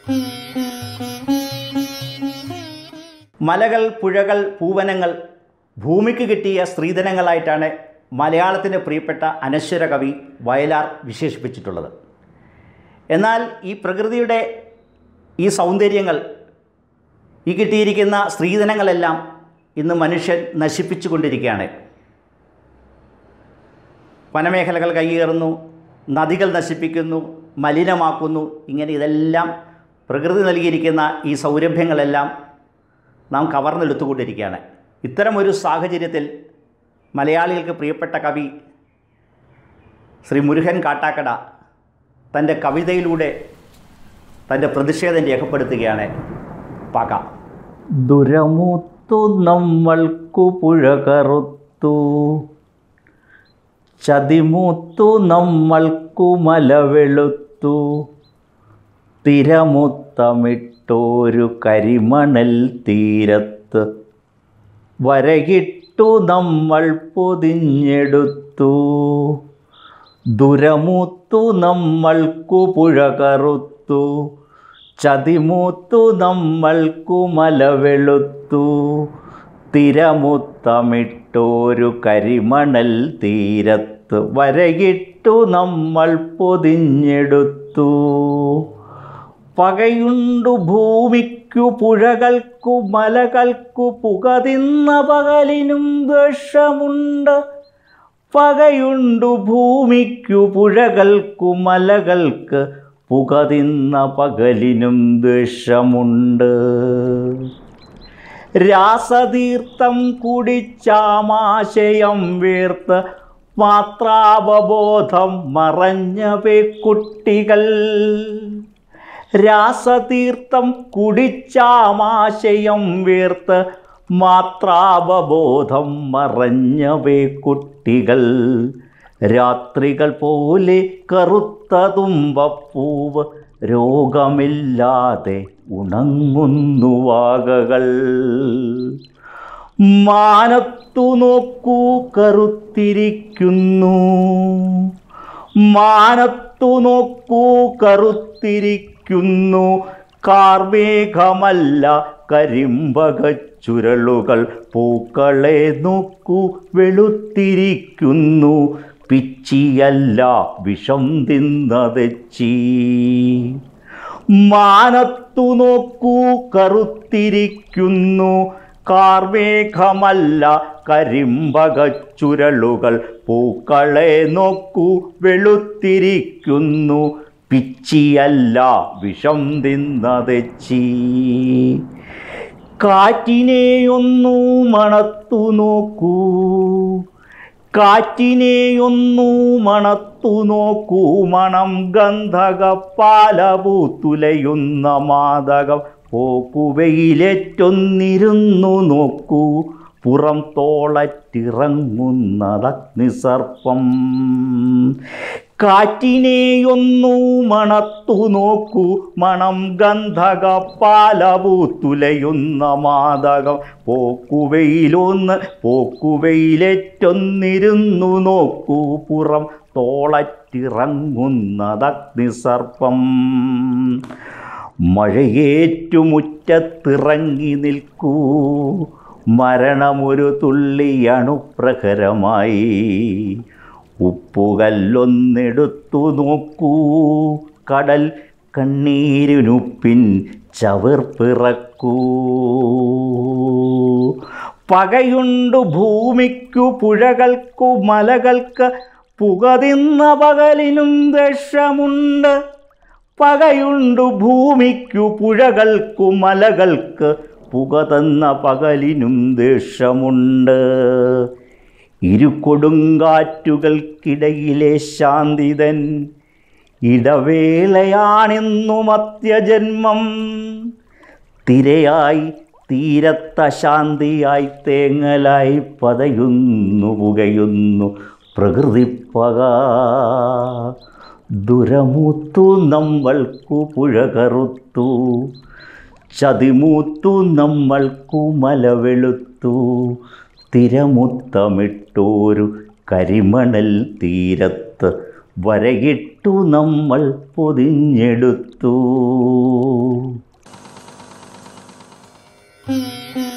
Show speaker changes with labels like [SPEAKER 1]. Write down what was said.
[SPEAKER 1] മലകൾ പുഴകൾ പൂവനങ്ങൾ ഭൂമിക്ക് കിട്ടിയ സ്ത്രീധനങ്ങളായിട്ടാണ് മലയാളത്തിൻ്റെ പ്രിയപ്പെട്ട അനശ്വര കവി വയലാർ വിശേഷിപ്പിച്ചിട്ടുള്ളത് എന്നാൽ ഈ പ്രകൃതിയുടെ ഈ സൗന്ദര്യങ്ങൾ ഈ കിട്ടിയിരിക്കുന്ന സ്ത്രീധനങ്ങളെല്ലാം ഇന്ന് മനുഷ്യൻ നശിപ്പിച്ചു കൊണ്ടിരിക്കുകയാണ് വനമേഖലകൾ കൈയേറുന്നു നദികൾ നശിപ്പിക്കുന്നു മലിനമാക്കുന്നു ഇങ്ങനെ ഇതെല്ലാം പ്രകൃതി നൽകിയിരിക്കുന്ന ഈ സൗരഭ്യങ്ങളെല്ലാം നാം കവർന്നെടുത്തുകൊണ്ടിരിക്കുകയാണ് ഇത്തരമൊരു സാഹചര്യത്തിൽ മലയാളികൾക്ക് പ്രിയപ്പെട്ട കവി ശ്രീ മുരുകൻ കാട്ടാക്കട തൻ്റെ കവിതയിലൂടെ തൻ്റെ പ്രതിഷേധം രേഖപ്പെടുത്തുകയാണ് പാക ദുരമൂത്തു നമ്മൾക്കു പുഴ കറുത്തു ചതിമൂത്തു നമ്മൾക്കു മല വെളുത്തു തിരമുത്തമിട്ടോരു കരിമണൽ തീരത്ത് വരകിട്ടു നമ്മൾ പൊതിഞ്ഞെടുത്തു ദുരമൂത്തു നമ്മൾക്കു പുഴ കറുത്തു ചതിമൂത്തു നമ്മൾക്കു മല വെളുത്തു തിരമുത്തമിട്ടോരു കരിമണൽ തീരത്ത് വരകിട്ടു നമ്മൾ പൊതിഞ്ഞെടുത്തു പകയുണ്ടു ഭൂമിക്കു പുഴകൾക്കു മലകൾക്കു പുകതിന്ന പകലിനും ദോഷമുണ്ട് പകയുണ്ടു ഭൂമിക്കു പുഴകൾക്കു മലകൾക്ക് പുകതിന്ന പകലിനും ദോഷമുണ്ട് രാസതീർത്ഥം കുടിച്ചാമാശയം വീർത്ത് മാത്രാവബോധം മറഞ്ഞ കുട്ടികൾ രാസതീർത്ഥം കുടിച്ചാമാശയം വീർത്ത് മാത്രാവബോധം മറഞ്ഞവേ കുട്ടികൾ രാത്രികൾ പോലെ കറുത്ത തുമ്പപ്പൂവ് രോഗമില്ലാതെ ഉണങ്ങുന്നു വാകകൾ മാനത്തു നോക്കൂ കറുത്തിരിക്കുന്നു മാനത്തു നോക്കൂ കറുത്തിരിക്കുന്നു കാർമേഘമല്ല കരിമ്പകച്ചുരളുകൾ പൂക്കളെ നോക്കൂ വെളുത്തിരിക്കുന്നു പിച്ചിയല്ല വിഷം തിന്നതെച്ചി മാനത്തു നോക്കൂ കറുത്തിരിക്കുന്നു കാർമേഘമല്ല കരിമ്പകച്ചുരളുകൾ പൂക്കളെ നോക്കൂ വെളുത്തിരിക്കുന്നു പിച്ചിയല്ല വിഷം തിന്നതെച്ചി കാറ്റിനെയൊന്നു മണത്തു നോക്കൂ കാറ്റിനെയൊന്നു മണത്തു നോക്കൂ മണം ഗന്ധക പാലപൂത്തുലയുന്ന മാതകം പോക്കുവയിലേറ്റൊന്നിരുന്നു നോക്കൂ പുറം തോളറ്റിറങ്ങുന്നത് അഗ്നിസർപ്പം കാറ്റിനെയൊന്നു മണത്തു നോക്കൂ മണം ഗന്ധക പാലപൂത്തുലയുന്ന മാതകം പോക്കുവയിലൊന്ന് പോക്കുവയിലേറ്റൊന്നിരുന്നു നോക്കൂ പുറം തോളറ്റിറങ്ങുന്നത് അഗ്നിസർപ്പം മഴയേറ്റുമുറ്റത്തിറങ്ങി നിൽക്കൂ മരണമൊരു തുള്ളിയണുപ്രഹരമായി ഉപ്പുകല്ലൊന്നെടുത്തു നോക്കൂ കടൽ കണ്ണീരിനുപ്പിൻ ചവിർപ്പിറക്കൂ പകയുണ്ടു ഭൂമിക്കു പുഴകൾക്കു മലകൾക്ക് പുകതിന്ന പകലിനും ദശമുണ്ട് പകയുണ്ടു ഭൂമിക്കു പുഴകൾക്കു മലകൾക്ക് പുകതന്ന പകലിനും ദേഷമുണ്ട് ഇരുകൊടുങ്കാറ്റുകൾക്കിടയിലെ ശാന്തിതൻ ഇടവേളയാണെന്നു മത്യജന്മം തിരയായി തീരത്ത ശാന്തിയായി തേങ്ങലായി പതയുന്നു പുകയുന്നു പ്രകൃതിപ്പക ദുരമൂത്തു നമ്മൾക്കു പുഴ കറുത്തു ചതിമൂത്തു നമ്മൾക്കു മല വെളുത്തു തിരമുത്തമിട്ടോരു കരിമണൽ തീരത്ത് വരകിട്ടു നമ്മൾ പൊതിഞ്ഞെടുത്തു
[SPEAKER 2] Thank you.